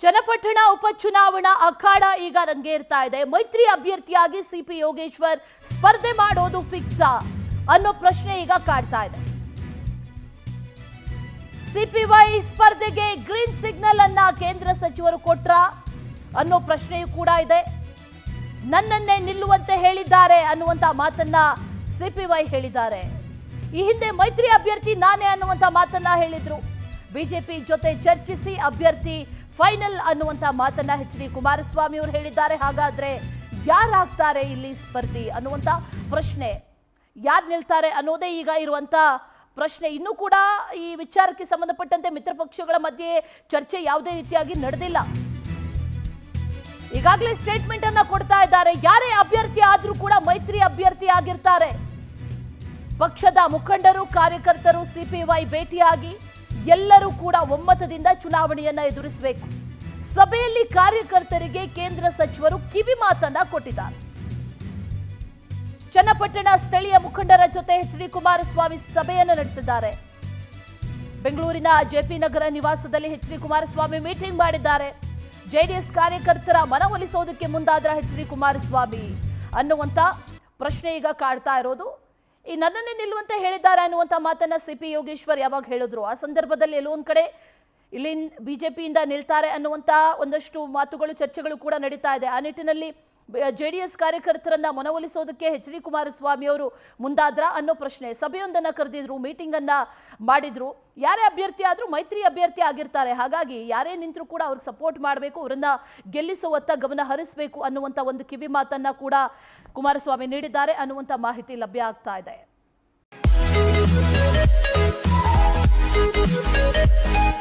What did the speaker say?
ಚನ್ನಪಟ್ಟಣ ಉಪಚುನಾವಣಾ ಅಖಾಡ ಈಗ ರಂಗೇರ್ತಾ ಇದೆ ಮೈತ್ರಿ ಅಭ್ಯರ್ಥಿಯಾಗಿ ಸಿಪಿ ಯೋಗೇಶ್ವರ್ ಸ್ಪರ್ಧೆ ಮಾಡೋದು ಫಿಕ್ಸಾ ಅನ್ನೋ ಪ್ರಶ್ನೆ ಈಗ ಕಾಡ್ತಾ ಇದೆ ಸಿಪಿವೈ ಸ್ಪರ್ಧೆಗೆ ಗ್ರೀನ್ ಸಿಗ್ನಲ್ ಅನ್ನ ಕೇಂದ್ರ ಸಚಿವರು ಕೊಟ್ರ ಅನ್ನೋ ಪ್ರಶ್ನೆಯೂ ಕೂಡ ಇದೆ ನನ್ನನ್ನೇ ನಿಲ್ಲುವಂತೆ ಹೇಳಿದ್ದಾರೆ ಅನ್ನುವಂತ ಮಾತನ್ನ ಸಿಪಿವೈ ಹೇಳಿದ್ದಾರೆ ಈ ಹಿಂದೆ ಮೈತ್ರಿ ಅಭ್ಯರ್ಥಿ ನಾನೇ ಅನ್ನುವಂತ ಮಾತನ್ನ ಹೇಳಿದ್ರು ಬಿಜೆಪಿ ಜೊತೆ ಚರ್ಚಿಸಿ ಅಭ್ಯರ್ಥಿ ಫೈನಲ್ ಅನ್ನುವಂತ ಮಾತನ್ನ ಎಚ್ ಡಿ ಕುಮಾರಸ್ವಾಮಿ ಅವರು ಹೇಳಿದ್ದಾರೆ ಹಾಗಾದ್ರೆ ಯಾರಾಗ್ತಾರೆ ಇಲ್ಲಿ ಸ್ಪರ್ಧಿ ಅನ್ನುವಂತ ಪ್ರಶ್ನೆ ಯಾರು ನಿಲ್ತಾರೆ ಅನ್ನೋದೇ ಈಗ ಇರುವಂತ ಪ್ರಶ್ನೆ ಇನ್ನೂ ಕೂಡ ಈ ವಿಚಾರಕ್ಕೆ ಸಂಬಂಧಪಟ್ಟಂತೆ ಮಿತ್ರ ಪಕ್ಷಗಳ ಮಧ್ಯೆ ಚರ್ಚೆ ಯಾವುದೇ ರೀತಿಯಾಗಿ ನಡೆದಿಲ್ಲ ಈಗಾಗಲೇ ಸ್ಟೇಟ್ಮೆಂಟ್ ಅನ್ನ ಕೊಡ್ತಾ ಇದ್ದಾರೆ ಯಾರೇ ಅಭ್ಯರ್ಥಿ ಆದ್ರೂ ಕೂಡ ಮೈತ್ರಿ ಅಭ್ಯರ್ಥಿ ಆಗಿರ್ತಾರೆ ಪಕ್ಷದ ಮುಖಂಡರು ಕಾರ್ಯಕರ್ತರು ಸಿಪಿವೈ ಭೇಟಿಯಾಗಿ ಎಲ್ಲರೂ ಕೂಡ ಒಮ್ಮತದಿಂದ ಚುನಾವಣೆಯನ್ನ ಎದುರಿಸಬೇಕು ಸಭೆಯಲ್ಲಿ ಕಾರ್ಯಕರ್ತರಿಗೆ ಕೇಂದ್ರ ಸಚಿವರು ಕಿವಿ ಮಾತನ್ನ ಕೊಟ್ಟಿದ್ದಾರೆ ಚನ್ನಪಟ್ಟಣ ಸ್ಥಳೀಯ ಮುಖಂಡರ ಜೊತೆ ಎಚ್ ಡಿ ಕುಮಾರಸ್ವಾಮಿ ಸಭೆಯನ್ನು ನಡೆಸಿದ್ದಾರೆ ಬೆಂಗಳೂರಿನ ಜೆಪಿ ನಗರ ನಿವಾಸದಲ್ಲಿ ಎಚ್ ಡಿ ಕುಮಾರಸ್ವಾಮಿ ಮೀಟಿಂಗ್ ಮಾಡಿದ್ದಾರೆ ಜೆಡಿಎಸ್ ಕಾರ್ಯಕರ್ತರ ಮನವೊಲಿಸೋದಕ್ಕೆ ಮುಂದಾದ್ರ ಎಚ್ ಡಿ ಕುಮಾರಸ್ವಾಮಿ ಅನ್ನುವಂತ ಪ್ರಶ್ನೆ ಈಗ ಕಾಡ್ತಾ ಇರೋದು ಈ ನನ್ನನ್ನೇ ನಿಲ್ಲುವಂತೆ ಹೇಳಿದ್ದಾರೆ ಅನ್ನುವಂತ ಮಾತನ್ನ ಸಿ ಪಿ ಯೋಗೇಶ್ವರ್ ಯಾವಾಗ ಹೇಳಿದ್ರು ಆ ಸಂದರ್ಭದಲ್ಲಿ ಎಲ್ಲೋ ಒಂದ್ ಕಡೆ ಇಲ್ಲಿ ಬಿಜೆಪಿಯಿಂದ ನಿಲ್ತಾರೆ ಅನ್ನುವಂತ ಒಂದಷ್ಟು ಮಾತುಗಳು ಚರ್ಚೆಗಳು ಕೂಡ ನಡೀತಾ ಇದೆ ಆ ನಿಟ್ಟಿನಲ್ಲಿ ಜೆ ಡಿ ಎಸ್ ಕಾರ್ಯಕರ್ತರನ್ನ ಮನವೊಲಿಸೋದಕ್ಕೆ ಎಚ್ ಡಿ ಕುಮಾರಸ್ವಾಮಿ ಅವರು ಮುಂದಾದ್ರ ಅನ್ನೋ ಪ್ರಶ್ನೆ ಸಭೆಯೊಂದನ್ನ ಕರೆದಿದ್ರು ಮೀಟಿಂಗ್ ಅನ್ನ ಮಾಡಿದ್ರು ಯಾರೇ ಅಭ್ಯರ್ಥಿ ಆದ್ರೂ ಮೈತ್ರಿ ಅಭ್ಯರ್ಥಿ ಆಗಿರ್ತಾರೆ ಹಾಗಾಗಿ ಯಾರೇ ನಿಂತರೂ ಕೂಡ ಅವ್ರಿಗೆ ಸಪೋರ್ಟ್ ಮಾಡಬೇಕು ಅವರನ್ನ ಗೆಲ್ಲಿಸುವತ್ತ ಗಮನ ಹರಿಸಬೇಕು ಅನ್ನುವಂತ ಒಂದು ಕಿವಿ ಮಾತನ್ನ ಕೂಡ ಕುಮಾರಸ್ವಾಮಿ ನೀಡಿದ್ದಾರೆ ಅನ್ನುವಂತ ಮಾಹಿತಿ ಲಭ್ಯ ಆಗ್ತಾ ಇದೆ